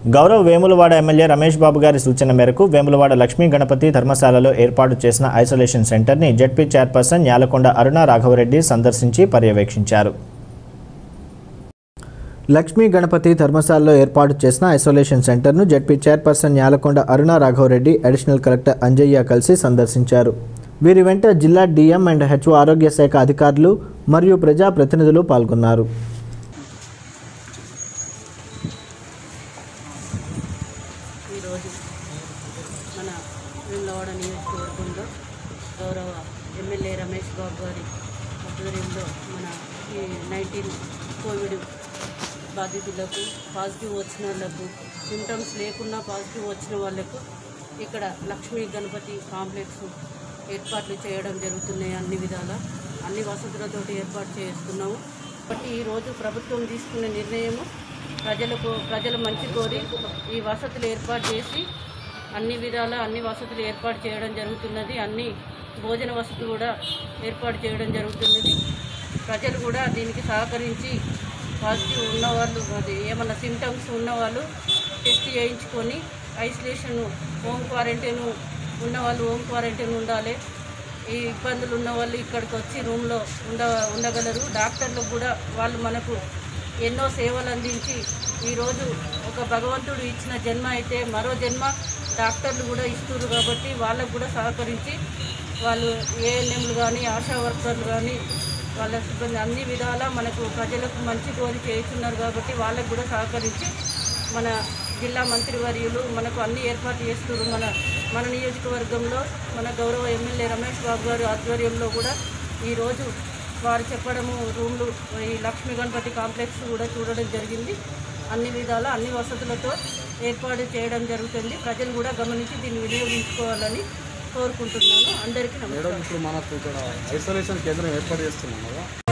Gaurav Vemulawada MLA Ramesh Babu గారి సూచన మేరకు వేములవాడ లక్ష్మీ గణపతి ధర్మశాలలో ఏర్పాటు చేసిన ఐసోలేషన్ సెంటర్ని జడ్పీ చైర్పర్సన్ యాలకొండ అరుణ రాఘవరెడ్డి సందర్శించి పర్యవేక్షించారు లక్ష్మీ గణపతి ధర్మశాలలో ఏర్పాటు చేసిన ఐసోలేషన్ సెంటర్ను ZP chairperson Yalakonda Aruna Raghavareddy additional collector Anjaiah కలిసి సందర్శించారు వీరి వెంట జిల్లా డిఎం అండ్ హెచ్ఓ ఆరోగ్య శాఖ అధికారులు మరియు ప్రజాప్రతినిధులు పాల్గొన్నారు ఈరోజు మన వేములవాడ నియోజకవర్గంలో గౌరవ ఎమ్మెల్యే రమేష్ బాబు గారి ఆధ్వర్యంలో మన ఈ నైన్టీన్ కోవిడ్ బాధితులకు పాజిటివ్ వచ్చిన వాళ్ళకు సిమ్టమ్స్ లేకున్నా పాజిటివ్ వచ్చిన వాళ్ళకు ఇక్కడ లక్ష్మీ గణపతి కాంప్లెక్స్ ఏర్పాట్లు చేయడం జరుగుతున్నాయి అన్ని విధాల అన్ని వసతులతోటి ఏర్పాటు చేస్తున్నాము కాబట్టి ఈరోజు ప్రభుత్వం తీసుకునే నిర్ణయము ప్రజలకు ప్రజల మంచి కోరి ఈ వసతులు ఏర్పాటు చేసి అన్ని విధాల అన్ని వసతులు ఏర్పాటు చేయడం జరుగుతున్నది అన్ని భోజన వసతులు కూడా ఏర్పాటు చేయడం జరుగుతున్నది ప్రజలు కూడా దీనికి సహకరించి పాజిటివ్ ఉన్నవాళ్ళు అది ఏమన్నా సిమ్టమ్స్ ఉన్నవాళ్ళు టెస్ట్ చేయించుకొని ఐసోలేషన్ హోమ్ క్వారంటైన్ ఉన్నవాళ్ళు హోమ్ క్వారంటైన్ ఉండాలి ఈ ఇబ్బందులు ఉన్న వాళ్ళు ఇక్కడికి వచ్చి రూమ్లో ఉండ ఉండగలరు డాక్టర్లకు కూడా వాళ్ళు మనకు ఎన్నో సేవలు అందించి ఈరోజు ఒక భగవంతుడు ఇచ్చిన జన్మ అయితే మరో జన్మ డాక్టర్లు కూడా ఇస్తున్నారు కాబట్టి వాళ్ళకు కూడా సహకరించి వాళ్ళు ఏఎన్ఎంలు కానీ ఆశా వర్కర్లు కానీ వాళ్ళ సిబ్బంది అన్ని విధాలా మనకు ప్రజలకు మంచి కోరి చేస్తున్నారు కాబట్టి వాళ్ళకు కూడా సహకరించి మన జిల్లా మంత్రివర్యులు మనకు అన్ని ఏర్పాటు చేస్తున్నారు మన మన నియోజకవర్గంలో మన గౌరవ ఎమ్మెల్యే రమేష్ బాబు గారి ఆధ్వర్యంలో కూడా ఈరోజు వారు చెప్పడము రూమ్లు ఈ లక్ష్మీ గణపతి కాంప్లెక్స్ కూడా చూడడం జరిగింది అన్ని విధాల అన్ని వసతులతో ఏర్పాటు చేయడం జరుగుతుంది ప్రజలు కూడా గమనించి దీన్ని వినియోగించుకోవాలని కోరుకుంటున్నాను అందరికీ నమస్కారం మేడం ఇప్పుడు మనకు ఇక్కడ ఐసోలేషన్ కేంద్రం ఏర్పాటు చేస్తున్నాం కదా